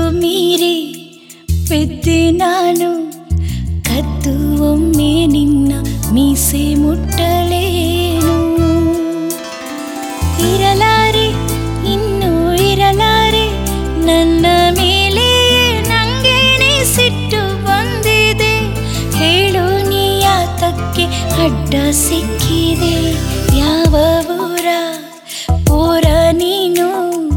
ಮೀರಿ ಬಿದ್ದೆ ನಾನು ಕದ್ದು ಒಮ್ಮೆ ನಿನ್ನ ಮೀಸೆ ಮುಟ್ಟಲೇನು ಇರಲಾರೆ ಇನ್ನು ಇರಲಾರೆ ನನ್ನ ಮೇಲೆ ನಂಗೇನೆ ಸಿಟ್ಟು ಬಂದಿದೆ ಹೇಳು ನೀ ಯಾತಕ್ಕೆ ಅಡ್ಡ ಸಿಕ್ಕಿದೆ ಯಾವ ಊರ ಊರ ನೀನು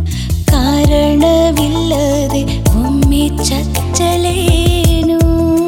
ಕಾರಣವಿಲ್ಲದೆ ಒಮ್ಮೆ ಚಚ್ಚಲೇನು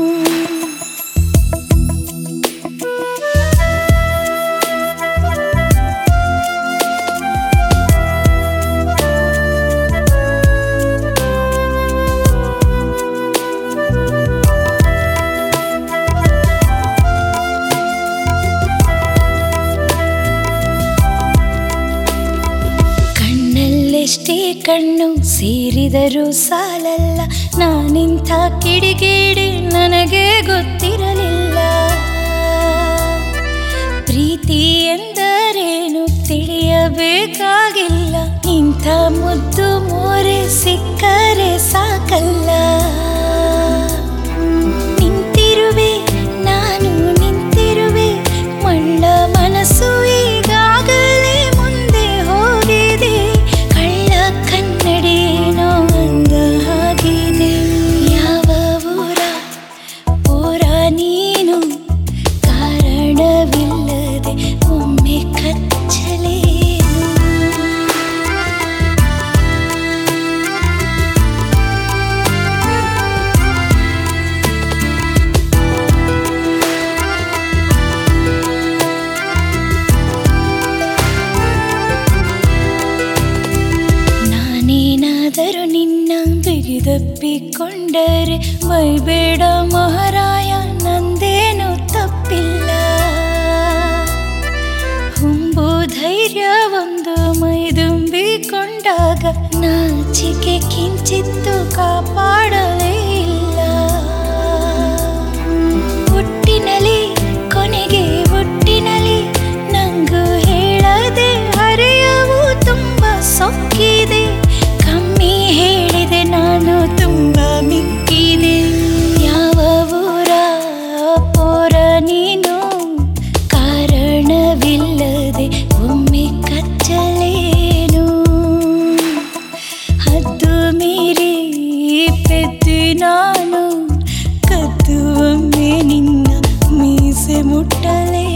ಕಣ್ಣಲ್ಲೆಷ್ಟೇ ಕಣ್ಣು ಸೇರಿದರೂ ಸಾಲಲ್ಲ ನಾನಿಂಥ ಕಿಡಿಗೇಡಿ ನನಗೆ ಗೊತ್ತಿರಲಿಲ್ಲ ಪ್ರೀತಿ ಎಂದರೇನು ತಿಳಿಯಬೇಕಾಗಿಲ್ಲ ಇಂಥ ಮುದ್ದು ಮೋರೆ ಸಿಕ್ಕರೆ ಸಾಕಲ್ಲ ನಿಂತಿರುವೆ ನಾನು ನಿಂತಿರುವೆ ಮಳ್ಳ ಮನಸ್ಸು ಈಗಾಗಲೇ ಮುಂದೆ ಹೋಗಿದೆ ಕಳ್ಳ ಕನ್ನಡೇನೋ ಅಂದ ಹಾಗಿದೆ ಯಾವ ಊರ ಊರ ನೀನು ಕಾರಣವಿಲ್ಲದೆ ಒಮ್ಮೆ ಕಚ್ಚಲೇನು ನಾನೇನಾದರೂ ನಿನ್ನ ಬಿಗಿದಪ್ಪಿಕೊಂಡರೆ ಬೈಬೇಡ ಮಹಾರಾಯ ನಂದೇನು ತಪ್ಪಿಲ್ಲ ಹುಂಬು ಧೈರ್ಯ ಒಂದು ಮೈದುಂಬಿಕೊಂಡಾಗ ನಾಚಿಕೆ ಕಿಂಚಿತ್ತು ಕಾಪಾಡಲೇ ಇಲ್ಲ ಒಟ್ಟಿನಲ್ಲಿ ಕೊನೆಗೆ ಒಟ್ಟಿನಲ್ಲಿ ನಂಗೂ ಹೇಳದೆ ಹರೆಯವು ತುಂಬ ಸೊಕ್ಕಿದೆ ಕಮ್ಮಿ ಹೇಳಿದೆ ನಾನು ತುಂಬ ಮಿಕ್ಕಿದೆ ಯಾವ ಊರ ಪೋರ ನೀನು ಕಾರಣವಿಲ್ಲದೆ ಒಮ್ಮೆ ಕಚ್ಚಲೇನು ಹದ್ದು ಮೀರಿ ಪೆದ್ದಿ ನಾನು ಕದ್ದು ಒಮ್ಮೆ ನಿನ್ನ ಮೀಸೆ ಮುಟ್ಟಲೇ